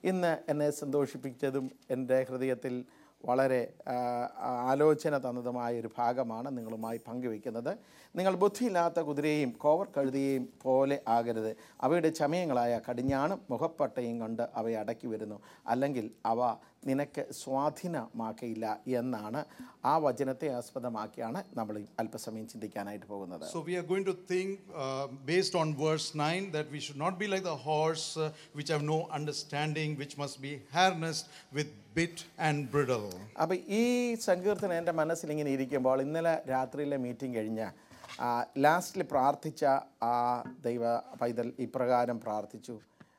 ഇന്ന് എന്നെ സന്തോഷിപ്പിച്ചതും എൻ്റെ ഹൃദയത്തിൽ വളരെ ആ, ആലോചന തന്നതുമായ ഒരു ഭാഗമാണ് നിങ്ങളുമായി പങ്കുവയ്ക്കുന്നത് നിങ്ങൾ ബുദ്ധിയില്ലാത്ത കുതിരയെയും കോവർ കഴുതിയെയും പോലെ ആകരുത് അവയുടെ ചമയങ്ങളായ കടിഞ്ഞാണും മുഖപ്പട്ടയും കൊണ്ട് അവയെ അടക്കി വരുന്നു അല്ലെങ്കിൽ അവ നിനക്ക് സ്വാധീനമാക്കയില്ല എന്നാണ് ആ വചനത്തെ ആസ്പദമാക്കിയാണ് നമ്മൾ ഈ അല്പസമയം ചിന്തിക്കാനായിട്ട് പോകുന്നത് So we are going to think uh, based on verse 9 that we should not be like the horse uh, which have no understanding, which must be harnessed with bit and bridle. അപ്പോൾ ഈ സങ്കീർത്തനം എൻ്റെ മനസ്സിൽ ഇങ്ങനെ ഇരിക്കുമ്പോൾ ഇന്നലെ രാത്രിയിലെ meeting കഴിഞ്ഞ് ലാസ്റ്റിൽ പ്രാർത്ഥിച്ച ആ ദൈവ പൈതൽ ഇപ്രകാരം പ്രാർത്ഥിച്ചു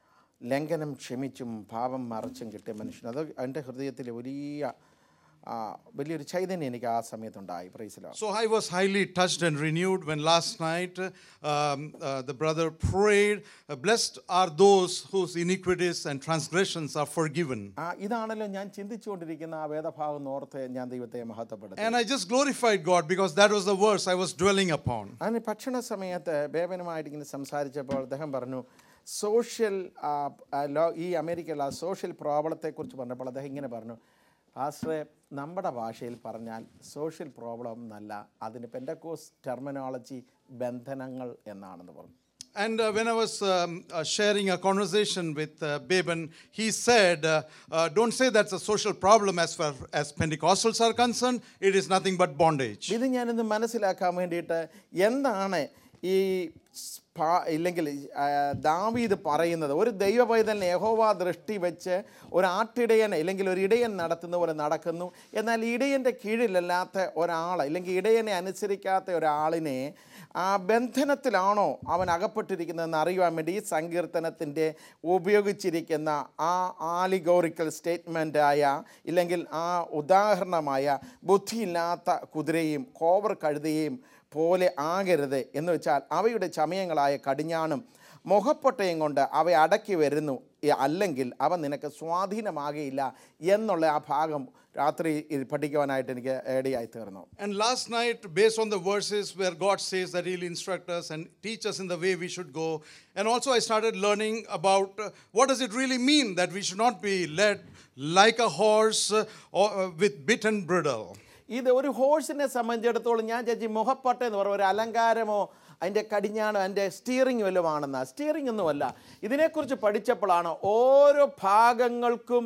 ലംഘനം ക്ഷമിച്ചും പാപം മറച്ചും കിട്ടിയ മനുഷ്യൻ അത് എൻ്റെ ഹൃദയത്തിൽ വലിയ ആ, വലിയൊരു ചൈതന്യം എനിക്ക് ആ സമയത്തുണ്ടായി പ്രൈസിലോ So I was highly touched and renewed when last night uh, um, uh, the brother prayed, uh, Blessed are those whose iniquities and transgressions are forgiven. ആ ഇതാണല്ലോ ഞാൻ ചിന്തിച്ചുകൊണ്ടിരിക്കുന്ന ആ വേദഭാഗം ഓർത്ത് ഞാൻ ദൈവത്തെ മഹത്വപ്പെടുത്തി And I just glorified God because that was the verse I was dwelling upon. അതിന് ഭക്ഷണ സമയത്ത് ബേബനുമായിട്ട് ഇങ്ങനെ സംസാരിച്ചപ്പോൾ അദ്ദേഹം പറഞ്ഞു സോഷ്യൽ ആ, ആ, ലോ ഈ അമേരിക്കയിലുള്ള ആ സോഷ്യൽ പ്രോബ്ലത്തെക്കുറിച്ച് പറഞ്ഞപ്പോൾ അദ്ദേഹം ഇങ്ങനെ പറഞ്ഞു ആശ്രയ നമ്മുടെ ഭാഷയിൽ പറഞ്ഞാൽ സോഷ്യൽ പ്രോബ്ലം എന്നല്ല അതിന് പെൻഡക്കോസ് ടെർമിനോളജി ബന്ധനങ്ങൾ എന്നാണെന്ന് പറഞ്ഞു And uh, when I was um, uh, sharing a conversation with uh, Beban, he said, uh, uh, Don't say that's a social problem as far as Pentecostals are concerned. It is nothing but bondage. ഇത് ഞാനിന്ന് മനസ്സിലാക്കാൻ വേണ്ടിയിട്ട് എന്താണ് ഈ spa ഇല്ലെങ്കിൽ ആ, ദാവീദ് പറയുന്നത് ഒരു ദൈവ പൈതലിനെ യഹോവ ദൃഷ്ടി വെച്ച് ഒരു ആട്ടിടയൻ ഇല്ലെങ്കിൽ ഒരു ഇടയൻ നടത്തുന്ന പോലെ നടക്കുന്നു എന്നാൽ ഇടയൻ്റെ കീഴിലല്ലാത്ത ഒരാൾ ഇല്ലെങ്കിൽ ഇടയനെ അനുസരിക്കാത്ത ഒരാളിനെ ആ ബന്ധനത്തിലാണോ അവൻ അകപ്പെട്ടിരിക്കുന്നതെന്ന് അറിയുവാൻ വേണ്ടി ഈ സങ്കീർത്തനത്തിൻ്റെ ഉപയോഗിച്ചിരിക്കുന്ന ആ ആലിഗോറിക്കൽ സ്റ്റേറ്റ്മെൻറ്റായ ഇല്ലെങ്കിൽ ആ ഉദാഹരണമായ ബുദ്ധിയില്ലാത്ത കുതിരയും കോവർ കഴുതയും പോലെ ആകരുത് എന്ന് വെച്ചാൽ അവയുടെ ചമയങ്ങളായ കടിഞ്ഞാണും മുഖപ്പൊട്ടയും കൊണ്ട് അവ അടക്കി വരുന്നു എ- അല്ലെങ്കിൽ അവ നിനക്ക് സ്വാധീനമാകയില്ല എന്നുള്ള ആ ഭാഗം രാത്രി ഇത് പഠിക്കുവാനായിട്ട് എനിക്ക് ഏടിയായി തീർന്നു And last night, based on the verses where God says that He'll instruct us and teach us in the way we should go, and also I started learning about uh, what does it really mean that we should not be led like a horse uh, or, uh, with bit and bridle. ഇത് ഒരു ഹോഴ്സിനെ സംബന്ധിച്ചിടത്തോളം ഞാൻ ചേച്ചി മുഖപ്പട്ട എന്ന് പറയുന്ന ഒരു അലങ്കാരമോ അതിൻ്റെ കടിഞ്ഞാണോ അതിൻ്റെ സ്റ്റിയറിംഗ് വല്ലതുമാണെന്ന സ്റ്റിയറിംഗ് ഒന്നുമല്ല ഇതിനെക്കുറിച്ച് പഠിച്ചപ്പോഴാണ് ഓരോ ഭാഗങ്ങൾക്കും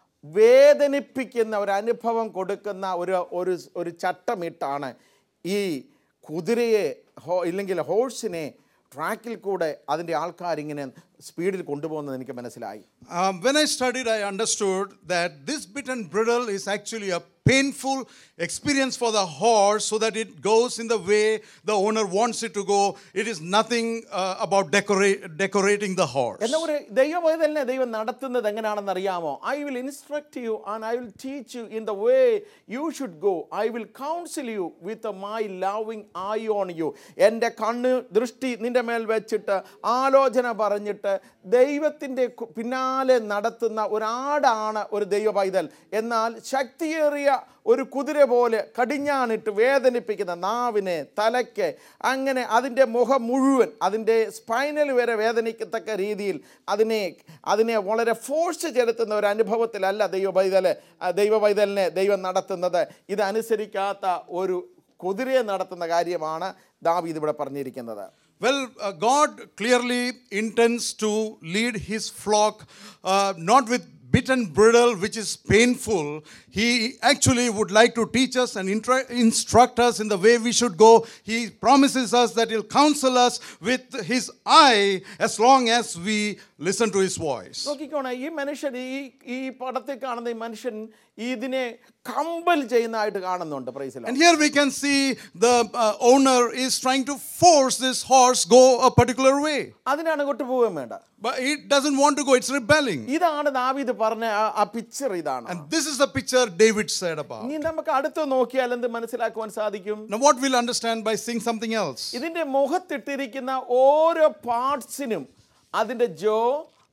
വേദനിപ്പിക്കുന്ന ഒരു അനുഭവം കൊടുക്കുന്ന ഒരു ഒരു ഒരു ചട്ടമിട്ടാണ് ഈ കുതിരയെ ഹോ ഇല്ലെങ്കിൽ ഹോഴ്സിനെ ട്രാക്കിൽ കൂടെ അതിൻ്റെ ആൾക്കാരിങ്ങനെ സ്പീഡിൽ കൊണ്ടുപോകുന്നത് എനിക്ക് മനസ്സിലായി Um, when I studied, I understood that this bit and bridle is actually a painful experience for the horse so that it goes in the way the owner wants it to go. It is nothing uh, about decorate, decorating the horse. എന്നാൽ ഒരു ദൈവവേദനെ ദൈവം നടത്തുന്നത് എങ്ങനെയാണെന്ന് അറിയാമോ I will instruct you and I will teach you in the way you should go I will counsel you with my loving eye on you എൻ്റെ കണ്ണ് ദൃഷ്ടി നിന്റെ മേൽ വെച്ചിട്ട് ആലോചന പറഞ്ഞിട്ട് ദൈവത്തിൻ്റെ കു- പിന്നാലെ നടത്തുന്ന ഒരാടാണ് ഒരു ദൈവ പൈതൽ എന്നാൽ ശക്തിയേറിയ ഒരു കുതിര പോലെ കടിഞ്ഞാണിട്ട് വേദനിപ്പിക്കുന്ന നാവിനെ തലയ്ക്ക് അങ്ങനെ അതിൻ്റെ മുഖം മുഴുവൻ അതിൻ്റെ സ്പൈനൽ വരെ വേദനിക്കത്തക്ക രീതിയിൽ അതിനെ അതിനെ വളരെ ഫോഴ്സ് ചെലുത്തുന്ന ഒരു അനുഭവത്തിലല്ല ദൈവ പൈതല് ആ ദൈവ പൈതലിനെ ദൈവം നടത്തുന്നത് ഇതനുസരിക്കാത്ത ഒരു കുതിരയെ നടത്തുന്ന കാര്യമാണ് ദാവീദ് ഇവിടെ പറഞ്ഞിരിക്കുന്നത് Well, uh, God clearly intends to lead his flock uh, not with bit and bridle, which is painful. He actually would like to teach us and intra- instruct us in the way we should go. He promises us that he'll counsel us with his eye as long as we listen to his voice. നോക്കിക്കോണേ ഈ മനുഷ്യൻ ഈ ഈ പടത്തിൽ കാണുന്ന ഈ മനുഷ്യൻ ഇതിനെ compel ചെയ്യുന്നതായിട്ട് കാണുന്നുണ്ട് പ്രൈസില And here we can see the uh, owner is trying to force this horse go a particular way. അതിനാണ് അങ്ങോട്ട് പോവുകയും വേണ്ട But it doesn't want to go, it's rebelling. ഇതാണ് ദാവീദ് പറഞ്ഞ ആ- ആ പിക്ചർ ഇതാണ് And this is the picture David said about. ഇനി നമുക്ക് അടുത്ത് നോക്കിയാൽ എന്ത് മനസ്സിലാക്കുവാൻ സാധിക്കും Now, what we'll understand by seeing something else. ഇതിന്റെ മുഖത്തിട്ടിരിക്കുന്ന ഓരോ പാർട്സിനും അതിന്റെ ജോ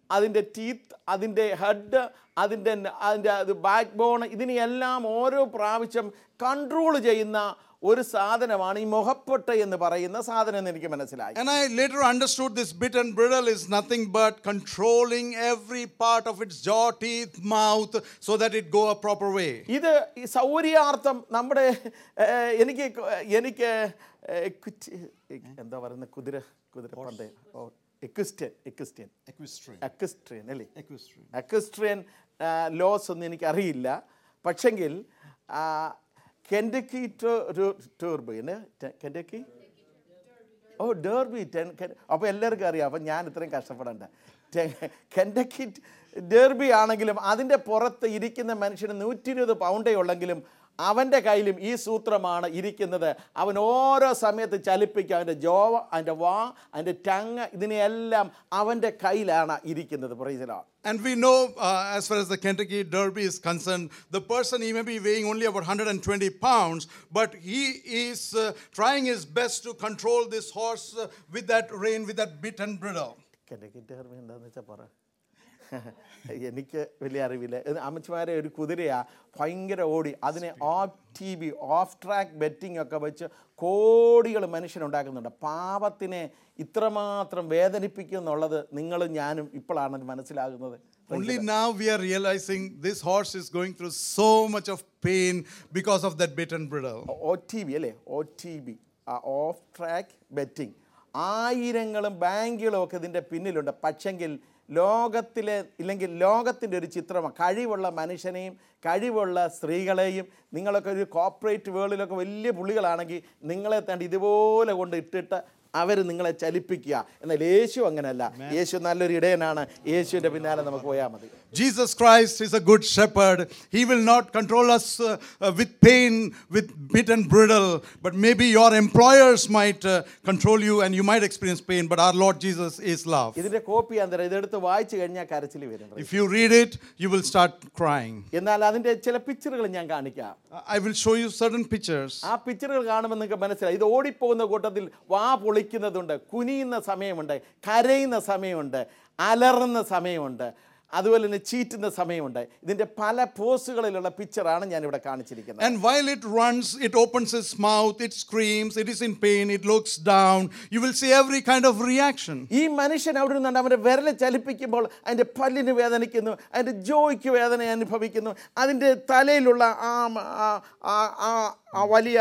അതിൻ്റെ ടീത്ത് അതിൻ്റെ ഹെഡ് അതിൻ്റെ അതിൻ്റെ അത് ബാക്ക് ബോൺ ഇതിനെയെല്ലാം ഓരോ പ്രാവശ്യം കൺട്രോൾ ചെയ്യുന്ന ഒരു സാധനമാണ് ഈ മുഖപ്പൊട്ട എന്ന് പറയുന്ന സാധനം എന്ന് എനിക്ക് മനസ്സിലായി And I later understood this bit and brittle is nothing but controlling every part of its jaw, teeth, mouth, so that it go a proper way. ഇത് ഈ സൗകര്യാർത്ഥം നമ്മുടെ ഏഹ്, എനിക്ക് ക- എനിക്ക് ഏഹ്, കുറ്റി- എന്താ പറയുന്ന കുതിര കുതിര പന്തയം ഓ എക്വിസ്റ്റ്യൻ എക്വിസ്റ്റ്യൻ Equestrian. അക്വിസ്ട്രിയൻ അല്ലേ Equestrian. അക്വിസ്ട്രിയൻ ലോസ് ഒന്നും എനിക്കറിയില്ല പക്ഷെങ്കിൽ കെൻഡക്കി ടൂർബ് കെൻഡക്കി ഓ ഡേർബി ടെൻ അപ്പോൾ എല്ലാവർക്കും അറിയാം അപ്പം ഞാൻ ഇത്രയും കഷ്ടപ്പെടണ്ട കെൻഡക്കി ഡേർബി ആണെങ്കിലും അതിൻ്റെ പുറത്ത് ഇരിക്കുന്ന മനുഷ്യന് നൂറ്റി ഇരുപത് പൗണ്ടേ ഉള്ളെങ്കിലും അവൻ്റെ കയ്യിലും ഈ സൂത്രമാണ് ഇരിക്കുന്നത് അവൻ ഓരോ സമയത്ത് ചലിപ്പിക്കും അവൻ്റെ ജോവ അതിൻ്റെ വാ അതിൻ്റെ ടങ് ഇതിനെയെല്ലാം അവൻ്റെ കയ്യിലാണ് ഇരിക്കുന്നത് പ്രൈസലാണ് And we know, uh, as far as the Kentucky Derby is concerned, the person he may be weighing only about 120 pounds, but he is uh, trying his best to control this horse uh, with that rein, with that bit and bridle. Kentucky Derby എന്താണെന്ന് വെച്ചാൽ പറ എനിക്ക് വലിയ അറിവില്ല ഇത് അമ്മച്ചിമാരെ ഒരു കുതിരയാ ഭയങ്കര ഓടി അതിനെ off T V off track betting ഒക്കെ വെച്ച് കോടികൾ മനുഷ്യനുണ്ടാക്കുന്നുണ്ട് പാപത്തിനെ ഇത്രമാത്രം വേദനിപ്പിക്കും എന്നുള്ളത് നിങ്ങളും ഞാനും ഇപ്പോഴാണ് മനസ്സിലാകുന്നത് Only now we are realizing this horse is going through so much of pain because of that bit and bridle. O T B അല്ലേ O T B off track betting ആയിരങ്ങളും ബാങ്കുകളും ഒക്കെ ഇതിൻ്റെ പിന്നിലുണ്ട് പക്ഷെങ്കിൽ ലോകത്തിലെ ഇല്ലെങ്കിൽ ലോകത്തിൻ്റെ ഒരു ചിത്രമാണ് കഴിവുള്ള മനുഷ്യനെയും കഴിവുള്ള സ്ത്രീകളെയും നിങ്ങളൊക്കെ ഒരു കോപ്പറേറ്റ് വേൾഡിലൊക്കെ വലിയ പുള്ളികളാണെങ്കിൽ നിങ്ങളെ തണ്ട് ഇതുപോലെ കൊണ്ട് ഇട്ടിട്ട് അവർ നിങ്ങളെ ചലിപ്പിക്കുക എന്നാൽ യേശു അങ്ങനെയല്ല യേശു നല്ലൊരു ഇടയനാണ് യേശുവിൻ്റെ പിന്നാലെ നമുക്ക് പോയാൽ മതി Jesus Christ is a good shepherd. He will not control us uh, uh, with pain, with bit and bridle, but maybe your employers might uh, control you and you might experience pain, but our Lord Jesus is love. ഇതിൻ്റെ copy അന്തരം ഇതെടുത്ത് വായിച്ചു കഴിഞ്ഞാൽ കരച്ചിൽ വരും If you read it, you will start crying. എന്നാൽ അതിൻ്റെ ചില പിക്ചറുകൾ ഞാൻ കാണിക്കാം I will show you certain pictures. ആ പിക്ചറുകൾ കാണുമ്പോൾ നിങ്ങൾക്ക് മനസ്സിലായി ഇത് ഓടിപ്പോകുന്ന കൂട്ടത്തിൽ വാ പൊളിക്കുന്നതുണ്ട് കുനിയുന്ന സമയമുണ്ട് കരയുന്ന സമയമുണ്ട് അലറുന്ന സമയമുണ്ട് അതുപോലെ തന്നെ ചീറ്റുന്ന സമയമുണ്ട് ഇതിൻ്റെ പല പോസുകളിലുള്ള പിക്ചറാണ് ഞാനിവിടെ കാണിച്ചിരിക്കുന്നത് And while it runs, it opens its mouth, it screams, it is in pain, it looks down. You will see every kind of reaction. ഈ മനുഷ്യൻ അവിടെ നിന്നുണ്ട് അവൻ്റെ വിരൽ ചലിപ്പിക്കുമ്പോൾ അതിൻ്റെ പല്ലിന് വേദനിക്കുന്നു അതിൻ്റെ ജോയ്ക്ക് വേദന അനുഭവിക്കുന്നു അതിൻ്റെ തലയിലുള്ള ആ ആ- ആ- ആ- ആ വലിയ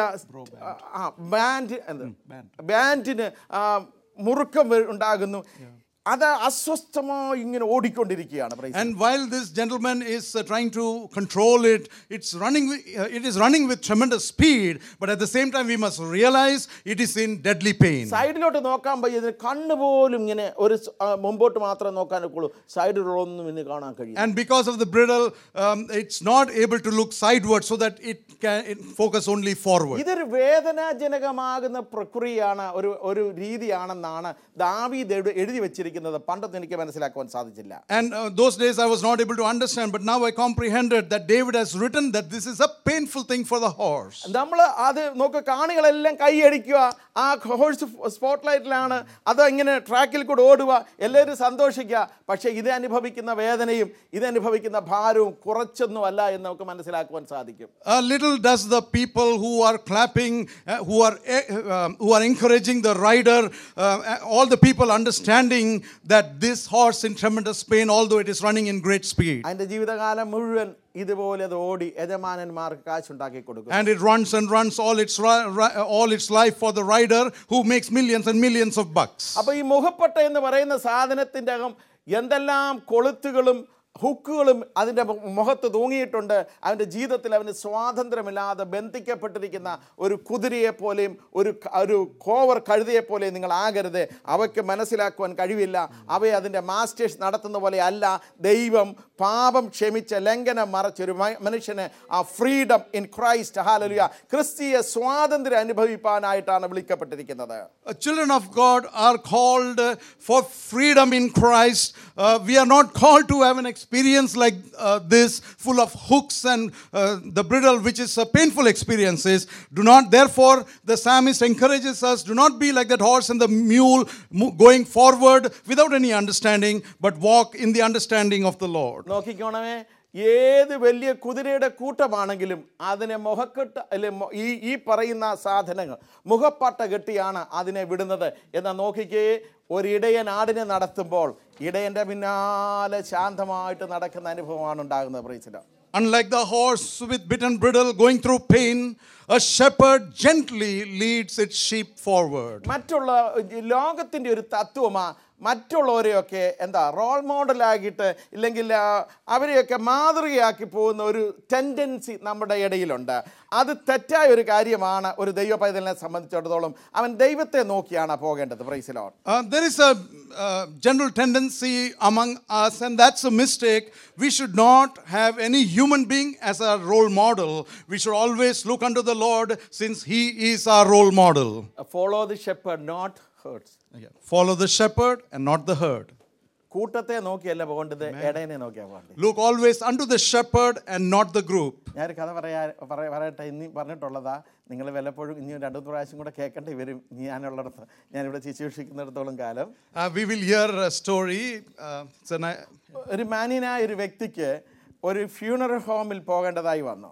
ആ ബാൻഡ് എന്ത് ബാൻഡിന് ആ, മുറുക്കം വ- ഉണ്ടാകുന്നു അത് അസ്വസ്ഥമായി ഇങ്ങനെ ഓടിക്കൊണ്ടിരിക്കുകയാണ് praise And while this gentleman is uh, trying to control it, it's running. With, uh, it is running with tremendous speed. But at the same time, we must realize it is in deadly pain. സൈഡിലോട്ട് നോക്കാൻ വയ്യ ഇതിന് കണ്ണ് പോലും ഇങ്ങനെ ഒരു സ്- ആ, മുമ്പോട്ട് മാത്രം നോക്കാനൊക്കെയുള്ളൂ സൈഡിലൊന്നും ഇന്ന് കാണാൻ കഴിയും And because of the bridle, um, it's not able to look sideward so that it can it focus only forward. ഇതൊരു വേദനാജനകമാകുന്ന പ്രക്രിയയാണ് ഒരു ഒരു രീതിയാണെന്നാണ് ദാവീദ് എഴു- എഴുതി വെച്ചിരിക്കുന്നത് പണ്ടൊന്നും എനിക്ക് മനസ്സിലാക്കുവാൻ സാധിച്ചില്ല And uh, those days I was not able to understand, but now I comprehended that David has written that this is a painful thing for the horse. നമ്മൾ അത് നോക്ക് കാണികളെല്ലാം കൈയടിക്കുക ആ ഹോഴ്സ് സ്പോട്ട് ലൈറ്റിലാണ് അത് ഇങ്ങനെ ട്രാക്കിൽ കൂടെ ഓടുക എല്ലാവരും സന്തോഷിക്കുക പക്ഷേ ഇത് അനുഭവിക്കുന്ന വേദനയും ഇത് അനുഭവിക്കുന്ന ഭാരവും കുറച്ചൊന്നും അല്ല എന്ന് നമുക്ക് മനസ്സിലാക്കുവാൻ സാധിക്കും A little does the people who are clapping, uh, who are uh, um, who are encouraging the rider, uh, all the people understanding that this horse in tremendous pain, although it is running in great speed, അതിൻ്റെ ജീവിതകാലം മുഴുവൻ ഇതുപോലെ അത് ഓടി യജമാനന്മാർക്ക് കാശുണ്ടാക്കി കൊടുക്കും and it runs and runs all its ri- ri- all its life for the rider who makes millions and millions of bucks. അപ്പൊ ഈ മുഖപ്പട്ട എന്ന് പറയുന്ന സാധനത്തിൻ്റെ അകം എന്തെല്ലാം കൊളുത്തുകളും ഹുക്കുകളും അതിൻ്റെ മു- മുഖത്ത് തൂങ്ങിയിട്ടുണ്ട് അവൻ്റെ ജീവിതത്തിൽ അവന് സ്വാതന്ത്ര്യമില്ലാതെ ബന്ധിക്കപ്പെട്ടിരിക്കുന്ന ഒരു കുതിരയെ പോലെയും ഒരു ക- ഒരു കോവർ കഴുതയെ പോലെയും നിങ്ങൾ ആകരുത് അവയ്ക്ക് മനസ്സിലാക്കുവാൻ കഴിവില്ല അവയെ അതിൻ്റെ മാസ്റ്റേഴ്സ് നടത്തുന്ന പോലെ അല്ല ദൈവം പാപം ക്ഷമിച്ച ലംഘനം മറച്ചൊരു മ- മനുഷ്യന് ആ ഫ്രീഡം ഇൻ ക്രൈസ്റ്റ് ഹാലലുയ ക്രിസ്തീയ സ്വാതന്ത്ര്യം അനുഭവിപ്പാനായിട്ടാണ് വിളിക്കപ്പെട്ടിരിക്കുന്നത് Uh, children of God are called uh, for freedom in Christ. Uh, we are not called to have an experience experience like uh, this, full of hooks and uh, the bridle, which is a painful experiences, do not, therefore, the psalmist encourages us, do not be like that horse and the mule mo- going forward without any understanding, but walk in the understanding of the Lord. നോക്കിക്കോണമേ ഏത് വലിയ കുതിരയുടെ കൂട്ടമാണെങ്കിലും അതിനെ മുഖക്കെട്ട് അല്ലെ മൊ- ഈ ഈ പറയുന്ന സാധനങ്ങൾ മുഖപ്പട്ട കെട്ടിയാണ് അതിനെ വിടുന്നത് എന്നാൽ നോക്കിക്കേ ഒരിടയൻ ആടിനെ നടത്തുമ്പോൾ ഇടയൻ്റെ പിന്നാലെ ശാന്തമായിട്ട് നടക്കുന്ന അനുഭവമാണ് ഉണ്ടാകുന്നത് പ്രൈസിലോ Unlike the horse with bit and bridle going through pain, a shepherd gently leads its sheep forward. മറ്റുള്ള ലോകത്തിൻ്റെ ഒരു തത്വമാ മറ്റുള്ളവരെയൊക്കെ എന്താ റോൾ മോഡലാക്കിയിട്ട് ഇല്ലെങ്കിൽ ആ, അവരെയൊക്കെ മാതൃകയാക്കി പോകുന്ന ഒരു ടെൻഡൻസി നമ്മുടെ ഇടയിലുണ്ട് അത് തെറ്റായ ഒരു കാര്യമാണ് ഒരു ദൈവ പൈതലിനെ സംബന്ധിച്ചിടത്തോളം അവൻ ദൈവത്തെ നോക്കിയാണ് പോകേണ്ടത് praise the Lord Uh, there is a uh, general tendency among us, and that's a mistake. We should not have any human being as a role model. We should always look unto the Lord since He is our role model. Follow the shepherd not herds Follow the shepherd and not the herd. കൂട്ടത്തെ നോക്കിയല്ല പോകേണ്ടത് ഇടയനെ നോക്കിയാൽ പോകേണ്ടത് Look always unto the shepherd and not the group. ഞാനൊരു കഥ പറയാ പറ- പറയട്ടെ ഇനി പറഞ്ഞിട്ടുള്ളതാ നിങ്ങൾ വല്ലപ്പോഴും ഇനി രണ്ടു മൂന്ന് പ്രാവശ്യം കൂടെ കേൾക്കേണ്ടി വരും ഞാനുള്ളിടത്ത് ഞാനിവിടെ ശുശ്രൂഷിക്കുന്നിടത്തോളം കാലം Uh, we will hear a story. Uh, it's a ni- ഒരു മാന്യനായ ഒരു വ്യക്തിക്ക് ഒരു ഫ്യൂണറൽ ഹോമിൽ പോകേണ്ടതായി വന്നു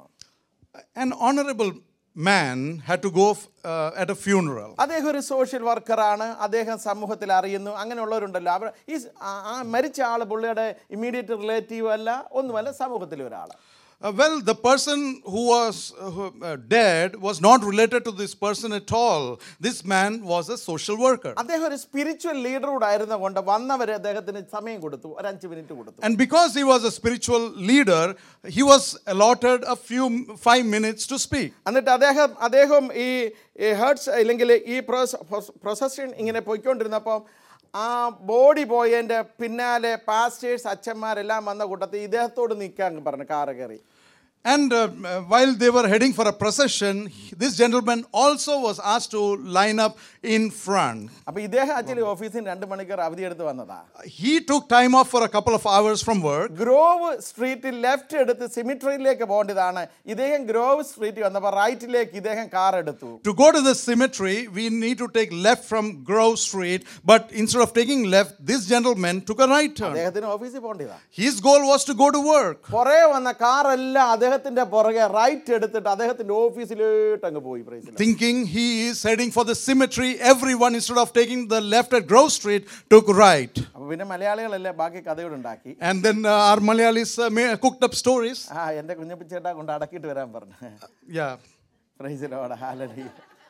an honorable man had to go f- uh, at a funeral. അദ്ദേഹം ഒരു സോഷ്യൽ വർക്കറാണ് അദ്ദേഹം സമൂഹത്തിൽ അറിയുന്നു അങ്ങനെയുള്ളവരുണ്ടല്ലോ അവർ ഈ സ്- ആ- ആ മരിച്ച ആൾ പുള്ളിയുടെ ഇമ്മീഡിയറ്റ് റിലേറ്റീവ് അല്ല ഒന്നുമല്ല സമൂഹത്തിലെ ഒരാൾ Uh, well, the person who was uh, who, uh, dead was not related to this person at all. This man was a social worker. അദ്ദേഹം ഒരു സ്പിരിച്വൽ ലീഡറോട് ആയിരുന്ന കൊണ്ട് വന്നവരെ അദ്ദേഹത്തിന് സമയം കൊടുത്തു ഒരു അഞ്ച് മിനിറ്റ് കൊടുത്തു And because he was a spiritual leader, he was allotted a few five minutes to speak. എന്നിട്ട് അദ്ദേഹം അദ്ദേഹം ഈ ഹേർട്സ് അല്ലെങ്കിൽ ഈ പ്രൊസഷൻ ഇങ്ങനെ പോയിക്കൊണ്ടിരുന്നപ്പം ആ ബോഡി പോയതിൻ്റെ പിന്നാലെ പാസ്റ്റേഴ്സ് അച്ഛന്മാരെല്ലാം വന്ന കൂട്ടത്തിൽ ഇദ്ദേഹത്തോട് നിൽക്കാൻ പറഞ്ഞു കാറ് കയറി And uh, uh, while they were heading for a procession, he- this gentleman also was asked to line up in front. അപ്പോൾ ഇദ്ദേഹം ആക്ച്വലി ഓഫീസിൽ നിന്ന് രണ്ട് മണിക്കൂർ അവധിയെടുത്ത് വന്നതാ He took time off for a couple of hours from work. Grove സ്ട്രീറ്റിൽ left എടുത്ത് സിമിട്രിയിലേക്ക് പോകേണ്ടതാണ് ഇദ്ദേഹം ഗ്രോവ് സ്ട്രീറ്റ് വന്നപ്പോൾ റൈറ്റിലേക്ക് ഇദ്ദേഹം കാർ എടുത്തു To go to the cemetery, we need to take left from Grove Street, but instead of taking left, this gentleman took a right turn. അദ്ദേഹത്തിന് ഓഫീസിൽ പോകേണ്ടതാ His goal was to go to work. പുറകെ വന്ന കാറെല്ലാം അദ്ദേഹത്തിന്റെ പുറകെ right എടുത്തിട്ട് അദ്ദേഹത്തിന്റെ ഓഫീസിലോട്ട് അങ്ങ് പോയി പ്രൈസിൽ Thinking he is heading for the cemetery, everyone, instead of taking the left at Grove Street, took right. അപ്പൊ പിന്നെ മലയാളികളല്ലേ ബാക്കി കഥയോട് ഉണ്ടാക്കി And then uh, our Malayalis uh, ma- cooked up stories. ആ എൻ്റെ കുഞ്ഞപ്പിച്ചേട്ടാ കൊണ്ട് അടക്കിയിട്ട് വരാൻ പറഞ്ഞു Yeah. പ്രൈസിലോടെ ഹാലടി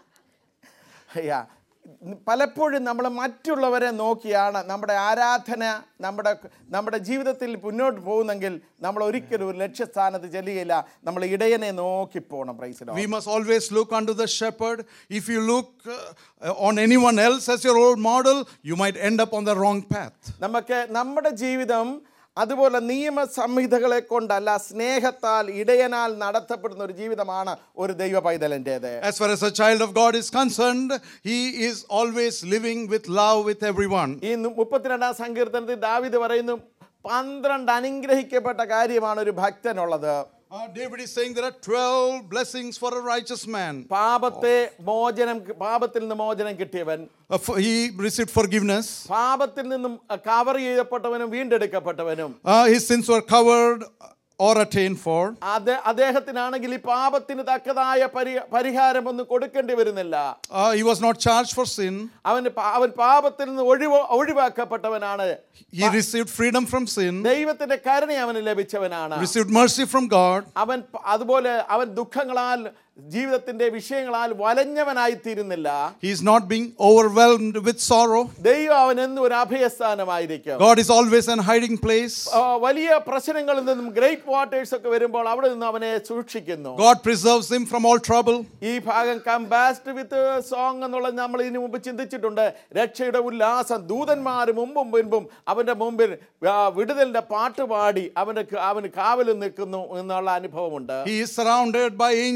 യാ പലപ്പോഴും നമ്മൾ മറ്റുള്ളവരെ നോക്കിയാണ് നമ്മുടെ ആരാധന നമ്മുടെ നമ്മുടെ ജീവിതത്തിൽ മുന്നോട്ട് പോകുന്നെങ്കിൽ നമ്മൾ ഒരിക്കലും ഒരു ലക്ഷ്യസ്ഥാനത്ത് ചെല്ലുകയില്ല നമ്മൾ ഇടയനെ നോക്കി പോകണം പ്രൈസിലോ We must always look unto the shepherd. If you look uh, on anyone else as your role model, you might end up on the wrong path. നമുക്ക് നമ്മുടെ ജീവിതം അതുപോലെ നിയമ സംഹിതകളെ കൊണ്ടല്ല സ്നേഹത്താൽ ഇടയനാൽ നടത്തപ്പെടുന്ന ഒരു ജീവിതമാണ് ഒരു ദൈവ പൈതലിൻ്റെത് As far as a child of God is concerned, he is always living with love with everyone. ഈ നു- മുപ്പത്തിരണ്ടാം സങ്കീർത്തനത്തിൽ ദാവിദ് പറയുന്നു പന്ത്രണ്ട് അനുഗ്രഹിക്കപ്പെട്ട കാര്യമാണ് ഒരു ഭക്തനുള്ളത് Uh, David is saying there are 12 blessings for a righteous man. പാപത്തെ മോചനം പാപത്തിൽ നിന്ന് മോചനം കിട്ടിയവൻ Uh, for- he received forgiveness, പാപത്തിൽ നിന്നും കവർ ചെയ്യപ്പെട്ടവനും വീണ്ടെടുക്കപ്പെട്ടവനും uh, his sins were covered or attained for. അത് അദ്ദേഹത്തിനാണെങ്കിൽ ഈ പാപത്തിന് തക്കതായ പരി പരിഹാരമൊന്നും കൊടുക്കേണ്ടി വരുന്നില്ല Uh, he was not charged for sin. അവന് പാ- അവൻ പാപത്തിൽ നിന്ന് ഒഴിവ് ഒഴിവാക്കപ്പെട്ടവനാണ് He received freedom from sin, ദൈവത്തിന്റെ കരുണ അവന് ലഭിച്ചവനാണ് received mercy from God. അവൻ പ- അതുപോലെ അവൻ ദുഃഖങ്ങളാൽ ജീവിതത്തിന്റെ വിഷയങ്ങളാൽ വലഞ്ഞവനായി തീരുന്നില്ല He is not being overwhelmed with sorrow. ദൈവം അവൻ എന്നും ഒരു അഭയസ്ഥാനമായിരിക്കും God is always an hiding place. ആ, വലിയ പ്രശ്നങ്ങളിൽ നിന്നും ഗ്രേറ്റ് വാട്ടേഴ്സ് ഒക്കെ വരുമ്പോൾ അവിടെ നിന്ന് അവനെ സൂക്ഷിക്കുന്നു God preserves him from all trouble. ഈ ഭാഗം കമ്പാസ്ഡ് വിത്ത് സോങ് എന്നുള്ളത് നമ്മൾ ഇതിനു മുമ്പ് ചിന്തിച്ചിട്ടുണ്ട് രക്ഷയുടെ ഉല്ലാസം ദൂതന്മാർ മുമ്പും മുൻപും അവന്റെ മുമ്പിൽ ആ, വിടുതലിന്റെ പാട്ട് പാടി അവന്റെ ക- അവന് കാവൽ നിൽക്കുന്നു എന്നുള്ള അനുഭവമുണ്ട് He is surrounded by angels with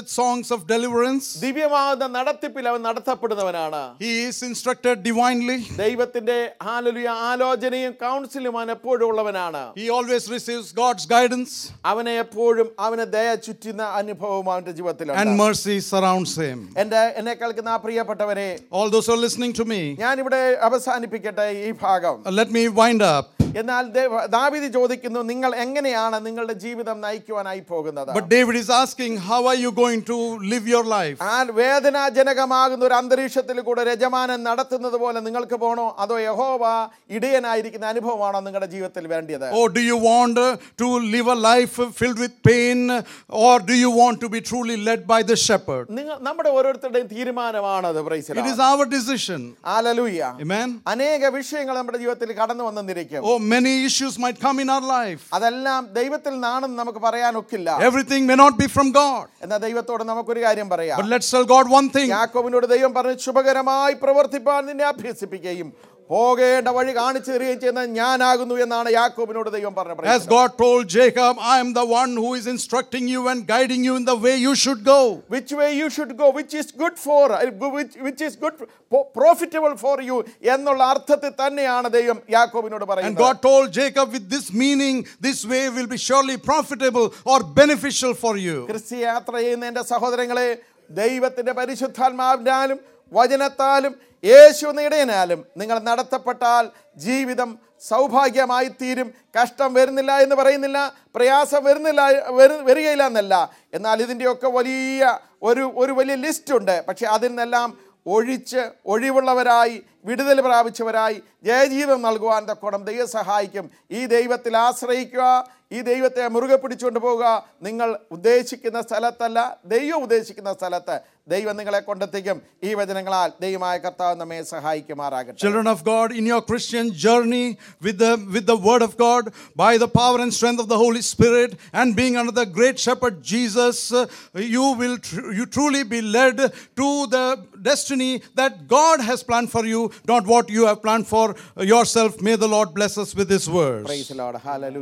with songs of deliverance. ദിവ്യമാകുന്ന നടത്തിപ്പിൽ അവൻ നടത്തപ്പെടുന്നവനാണ് He is instructed divinely. ദൈവത്തിന്റെ ആലുലിയ ആലോചനയും കൗൺസിലും അവൻ എപ്പോഴും ഉള്ളവനാണ് He always receives God's guidance അവനെ എപ്പോഴും അവന് ദയ ചുറ്റുന്ന അനുഭവം അവന്റെ and ജീവിതത്തിലുണ്ട് mercy surrounds him. എന്റെ എന്നെ കേൾക്കുന്ന ആ പ്രിയപ്പെട്ടവരെ All those who are listening to me, ഞാനിവിടെ അവസാനിപ്പിക്കട്ടെ ഈ ഭാഗം uh, let me wind up. എന്നാൽ ദേ- ദാവീദ് ചോദിക്കുന്നു നിങ്ങൾ എങ്ങനെയാണ് നിങ്ങളുടെ ജീവിതം നയിക്കുവാനായി പോകുന്നത് But David is asking, How are you going to live your life? ആ വേദനാജനകമാകുന്ന ഒരു അന്തരീക്ഷത്തിൽ കൂടെ രജമാനൻ നടത്തുന്നത് പോലെ നിങ്ങൾക്ക് പോകണോ അതോ യഹോവ ഇടയനായിരിക്കുന്ന അനുഭവമാണോ നിങ്ങളുടെ ജീവിതത്തിൽ വേണ്ടിയത് Or do you want uh, to live a life filled with pain? Or do you want to be truly led by the shepherd? നിങ്ങൾ നമ്മുടെ ഓരോരുത്തരുടെയും തീരുമാനമാണത് praise It is our decision. ആലലൂയ Amen. അനേക വിഷയങ്ങൾ നമ്മുടെ ജീവിതത്തിൽ കടന്നു വന്നെന്നിരിക്കും Oh, many issues might come in our life. അതെല്ലാം ദൈവത്തിൽ നിന്നാണെന്ന് നമുക്ക് പറയാനൊക്കില്ല Everything may not be from God. എന്നാൽ ദൈവത്തോട് നമുക്കൊരു കാര്യം പറയാം But let's tell God one thing. യാക്കോബിനോട് ദൈവം പറഞ്ഞു ശുഭകരമായി പ്രവർത്തിപ്പാൻ നിന്നെ അഭ്യസിപ്പിക്കുകയും പോകേണ്ട വഴി കാണിച്ചു തരികയും ചെയ്യുന്ന ഞാനാകുന്നു എന്നാണ് യാക്കോബിനോട് ദൈവം As പറഞ്ഞത് God told Jacob, I am the one who is instructing you and guiding you in the way you should go. Which way you should go which is good for which is good profitable for you എന്നുള്ള അർത്ഥത്തിൽ തന്നെയാണ് ദൈവം യാക്കോബിനോട് And പറയുന്നത് God told Jacob, with this meaning, this way will be surely profitable or beneficial for you. ക്രിസ്ത്യ യാത്ര ചെയ്യുന്ന എൻ്റെ സഹോദരങ്ങളെ ദൈവത്തിൻ്റെ പരിശുദ്ധാത്മാവിനാലും വചനത്താലും യേശു എന്ന ഇടയനാലും നിങ്ങൾ നടത്തപ്പെട്ടാൽ ജീവിതം സൗഭാഗ്യമായി തീരും കഷ്ടം വരുന്നില്ല എന്ന് പറയുന്നില്ല പ്രയാസം വരുന്നില്ല വരു- വരികയില്ല എന്നല്ല എന്നാൽ ഇതിൻ്റെയൊക്കെ വലിയ ഒരു ഒരു വലിയ ലിസ്റ്റ് ഉണ്ട് പക്ഷെ അതിൽ നിന്നെല്ലാം ഒഴിച്ച് ഒഴിവുള്ളവരായി വിടുതൽ പ്രാപിച്ചവരായി ജയജീവം നൽകുവാൻ തക്കോണം ദൈവം സഹായിക്കും ഈ ദൈവത്തിൽ ആശ്രയിക്കുക ഈ ദൈവത്തെ മുറുകെ പിടിച്ചുകൊണ്ട് പോവുക നിങ്ങൾ ഉദ്ദേശിക്കുന്ന സ്ഥലത്തല്ല ദൈവം ഉദ്ദേശിക്കുന്ന സ്ഥലത്ത് ദൈവം നിങ്ങളെ കൊണ്ടെത്തിക്കും ഈ വചനങ്ങളാൽ ദൈവമായ കർത്താവ് നമ്മെ സഹായിക്കുമാറാകട്ടെ Children of God, in your Christian journey with the, with the Word of God, by the power and strength of the Holy Spirit, and being under the great shepherd Jesus, uh, you will tr- you truly be led to the destiny that God has planned for you, not what you have planned for yourself. May the Lord bless us with His words. Praise Lord hallelujah